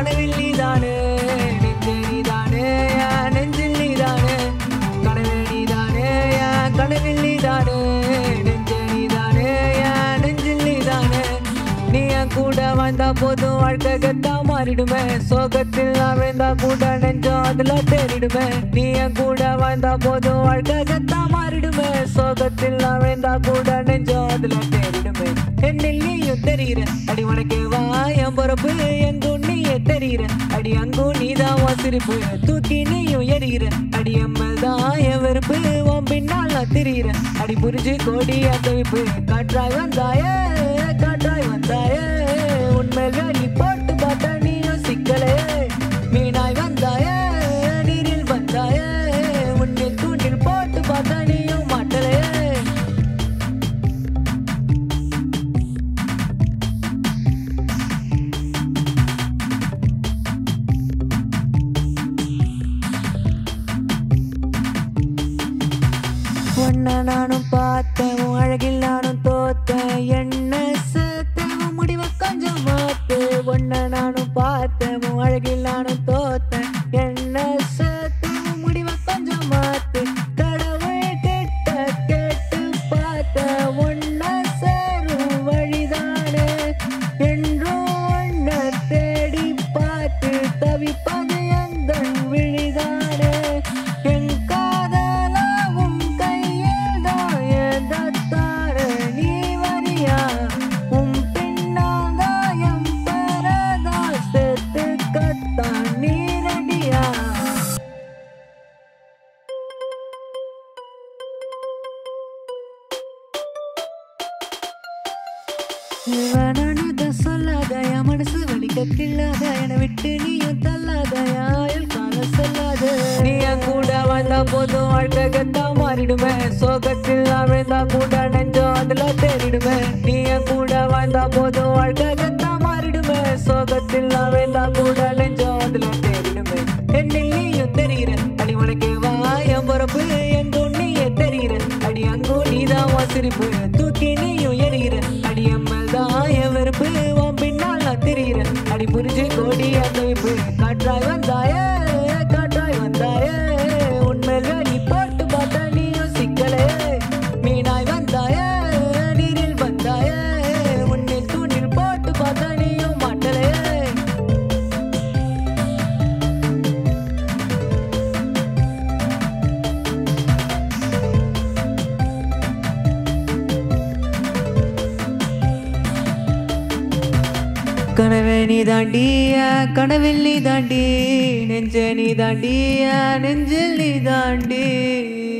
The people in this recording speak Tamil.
கனவில் நீதானே நெஞ்சே நீதானே என் நெஞ்சில் நீதானே கனவில் நீதானே என் கனவில் நீதானே நெஞ்சே நீதானே என் நெஞ்சில் நீதானே நீ என் கூட வாழ்ந்தா போதும் வாழ்க்கை கெத்தா மாறிடுமே சோகத்தில் நான் விழுந்தா கூட நெஞ்சம் அதுல தேறிடுமே நீ என் கூட வாழ்ந்தா போதும் வாழ்க்கை கெத்தா மாறிடுமே சோகத்தில் நான் விழுந்தா கூட நெஞ்சம் அதுல தேறிடுமே என்னில் நீயும் தெரிகிற அடி உனக்கு வா என் பொறப்பு எங்கும் நீயே தெரிகிற அடி அங்கும் நீதான் உன் சிரிப்பு தூக்கி நீயும் எரிகிற அடி எம்எல் தான் என் வெறுப்பு உன் பின்னால் நான் திரிகிற அடி புரிஞ்சு கோடி தவிப்பு காற்றாய் வந்தாயே காற்றாய் வந்தாயே உண்மையில் வேலி போட்டு பார்த்தா நீயும் சிக்கலே மீனாய் வந்தாயே நீரில் வந்தாயே உன்னில் தூண்டில் போட்டு பார்த்தா நீயும் மாட்டலே உன்னை நானும் பார்த்தேன் உன் அழகில் நானும் தோத்தேன் என்ன சேர்த்தேன் உன் முடிவை கொஞ்சம் மாத்து உன்னை நானும் பார்த்தேன் உன் அழகில் நானும் தோத்தேன் என்ன சேர்த்தேன் உன் முடிவை கொஞ்சம் மாத்து கடவுள் கிட்ட கேட்டு பார்த்தேன் உன்னை சேரும் வழிதானே என்றும் உன்னை தேடி பார்த்து தவிப்பது எந்த விழிதானே என் காதலா உன் கையில் தான் எதத்தாரு நீ வரியா உன் பின்னால் தான் என் பெறதா சேர்த்து கத்தான் நீ ரெடியா வேணானத சொல்லாத என் மனசு வலிக்க கில்லாத என்னை விட்டு நீயும் தள்ளாத என் ஆயுள் கால சொல்லாத நீ என் கூட வாழ்ந்தா போதும் வாழ்க்கை கத்தா மாறிடுமே சோகத்தில் நான் விழுந்தா கூட நெஞ்சம் அதுல தேறிடுமே நீ என் கூட வாழ்ந்தா போதும் வாழ்க்கை கத்தா மாறிடுமே சோகத்தில் நான் விழுந்தா கூட நெஞ்சம் அதுல தேறிடுமே என்னில் நீயும் தெரிகிற அடி உனக்கு வா என் பொறப்பு எங்கும் நீயே தெரிகிற அடி அங்கும் நீதான் உன் சிரிப்பு தூக்கி நீயும் எறிகிற அடி எம்எல் தான் என் வெறுப்பு உன் பின்னால் நான் திரிகிற அடி புரிஞ்சு கோடி தவிப்பு காற்றாய் வந்தாயே காற்றாய் வந்தாயே உண்மையில் வேலி போட்டு பார்த்தா நீயும் சிக்கலே மீனாய் வந்தாயே நீரில் வந்தாயே உன்னில் தூண்டில் போட்டு பார்த்தா நீயும் மாட்டலே கனவே நீ தாண்டிய கனவில் நீ தாண்டி நெஞ்ச நீ தாண்டிய நெஞ்சில் நீ தாண்டி